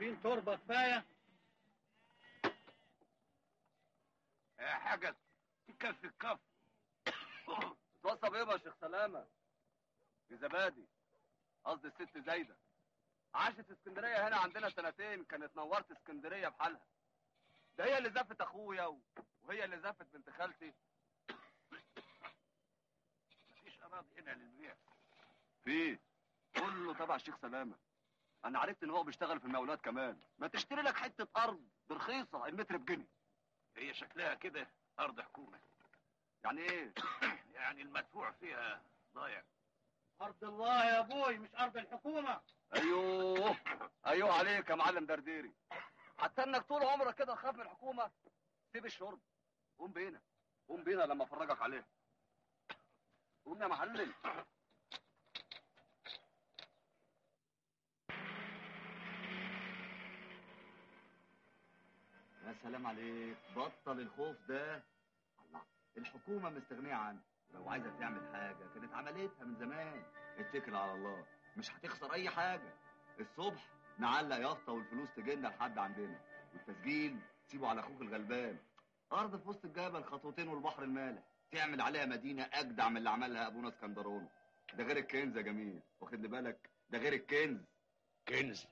جايبين تربه كفايه حاجه تكفي الكف توصى بايه يا شيخ سلامه في زبادي قصدي الست زايده عاشت اسكندريه هنا عندنا سنتين كانت نورت اسكندريه بحالها ده هي اللي زفت اخويا و... وهي اللي زفت بنت خالتي مفيش اراضي هنا للبيع في كله تبع الشيخ سلامه انا عرفت ان هو بيشتغل في المقاولات كمان ما تشتري لك حته ارض برخيصه المتر بجنيه هي شكلها كده ارض حكومه يعني ايه يعني المدفوع فيها ضايع ارض الله يا ابوي مش ارض الحكومه ايوه ايوه عليك يا معلم درديري حتى انك طول عمرك كده تخاف من الحكومه سيب الشرب قوم بينا قوم بينا لما افرجك عليها قوم يا معلم يا سلام عليك بطل الخوف ده الله الحكومه مستغنيه عنه لو عايزه تعمل حاجه كانت عملتها من زمان اتكل على الله مش هتخسر اي حاجه الصبح نعلق يافطه والفلوس تجينا لحد عندنا والتسجيل سيبه على اخوك الغلبان ارض في وسط الجبل خطوتين والبحر المالح تعمل عليها مدينه اجدع من اللي عملها ابونا اسكندرونو ده غير الكنز يا جميل واخد لي بالك ده غير الكنز كنز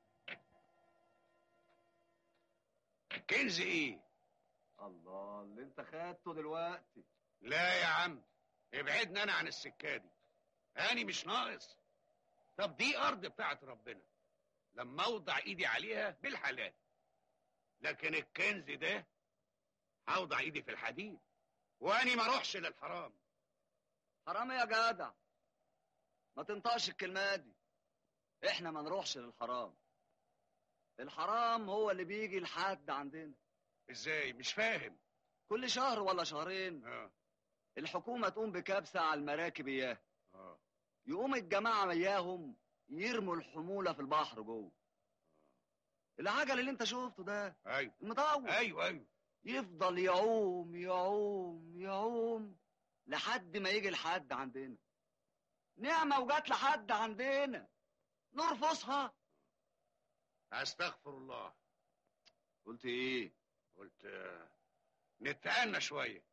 كنز ايه الله اللي انت خدته دلوقتي لا يا عم ابعدنا انا عن السكه دي اني مش ناقص طب دي ارض بتاعت ربنا لما اوضع ايدي عليها بالحلال لكن الكنز ده هوضع ايدي في الحديد واني ما اروحش للحرام حرام يا جدع ما تنطقش الكلمة دي احنا ما نروحش للحرام الحرام هو اللي بيجي لحد عندنا ازاي مش فاهم كل شهر ولا شهرين اه الحكومة تقوم بكبسة على المراكب اياه اه يقوم الجماعة وياهم يرموا الحمولة في البحر جوه العجل اللي انت شفته ده ايوه المطول ايوه ايوه يفضل يعوم يعوم يعوم لحد ما يجي لحد عندنا نعمة وجات لحد عندنا نرفضها استغفر الله قلت ايه قلت آه، نتأنى شويه